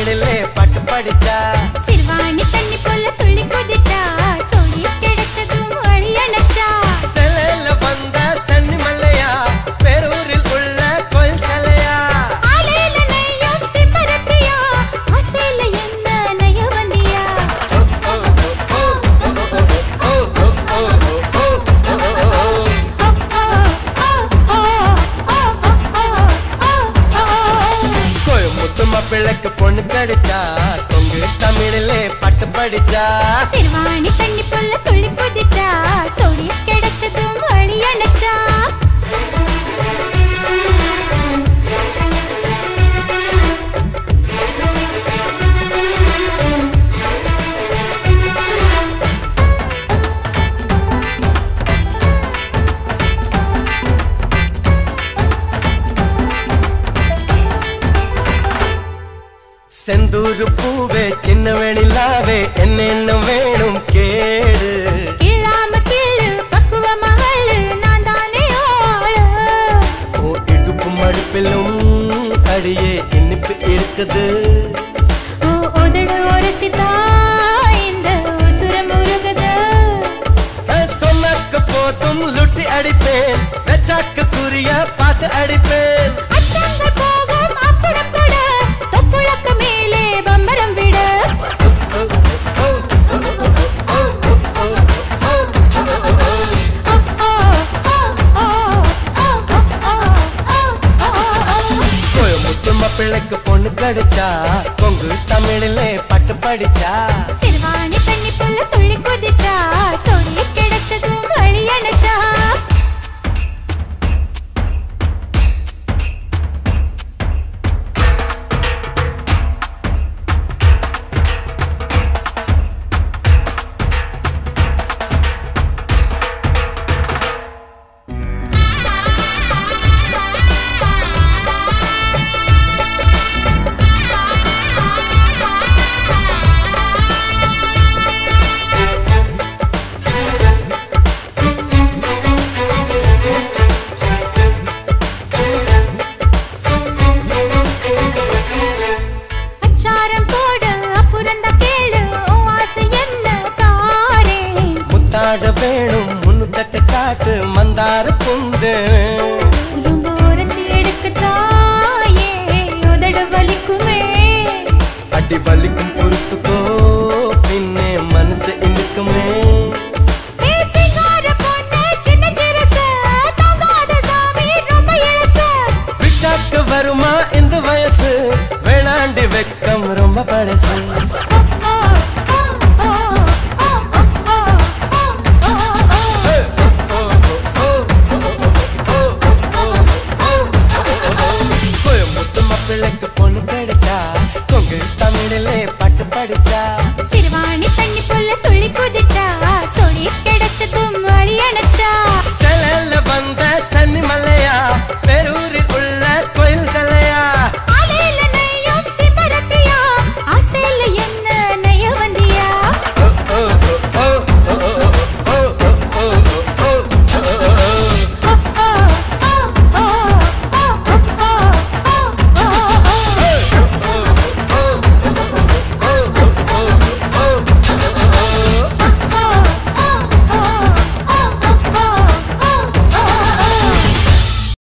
தமிழிலே பாட்டு படிச்சா சிறுவாணி தண்ணி போல துள்ளி குதிச்சா சொல்லி கிடைச்சதும் வழி அணைச்சா செலையில வந்த சன்னி மல்லையா பேரூரில் உள்ள கோயில் சிலையா ஆலையில நெய்யும் சிம்மரத்தியா ஆசையில என்ன நெய்ய வண்டியா கோயமுத்து மாப்பிள்ளைக்கு பொண்ணு கிடைச்சா கொங்கு தமிழிலே பாட்டு படிச்சா சிறுவாணி தண்ணி போல துள்ளி குதிச்சா சொல்லி கிடைச்சதும் வழி அணைச்சா செந்தூரு பூவே சின்ன வெணிலாவே என்னென்ன வேணும் கேடு இல்லாம கிள்ளு பக்குவ மகளு நான் தானே ஆளு ஓ இடுப்பு மடுப்பிலும் அடியே இனிப்பு இருக்குது ஓ உதடு உரசிதா இந்த உசுரம் உருகுது நான் சொன்னாக்க போதும் லுட்டி அடிப்பேன் வெச்சாக்க குறிய பார்த்து அடிப்பேன் அச்சங்கள் போகும் அப்புறப்பட தொப்புளக்கு மேலே பம்பரம் விட ஓ, ஓ, ஓ, ஓ, ஓ, ஓ, ஓ, ஓ, ஓ. கோயமுத்து மாப்பிள்ளைக்கு பொண்ணு கிடைச்சா கொங்கு தமிழிலே பாட்டு படிச்சா சிறுவாணி தண்ணி புல்ல துள்ளி குதிச்சா சொல்லி கிடைச்சதும் வழி அணைச்சா அச்சாரம் போடு அப்புறந்த கேளு உன் ஆசை என்ன தாரே முத்தாட வேணும் முன்னு தட்டு காட்டு மந்தார புந்து உடம்பு உரசி எடுக்க தாயே உதடு வலிக்குமே அடி வலிக்கும் பொறுத்துக்கோ பின்னே மனசு இனிக்குமே ஏ சிங்கார பொண்ணு சின்ன சிறுசு தாங்காத சாமி ரொம்ப இளசு விட்டாக்கு வருமா இந்த வயசு வேணாண்டி வெக்கம் ரொம்ப பழசு ஓ, ஓ, ஓ, ஓ, ஓ, ஓ, ஓ, ஓ, ஓ. கோயமுத்து மாப்பிள்ளைக்கு பொண்ணு கிடைச்சா கொங்கு தமிழிலே பாட்டு படிச்சா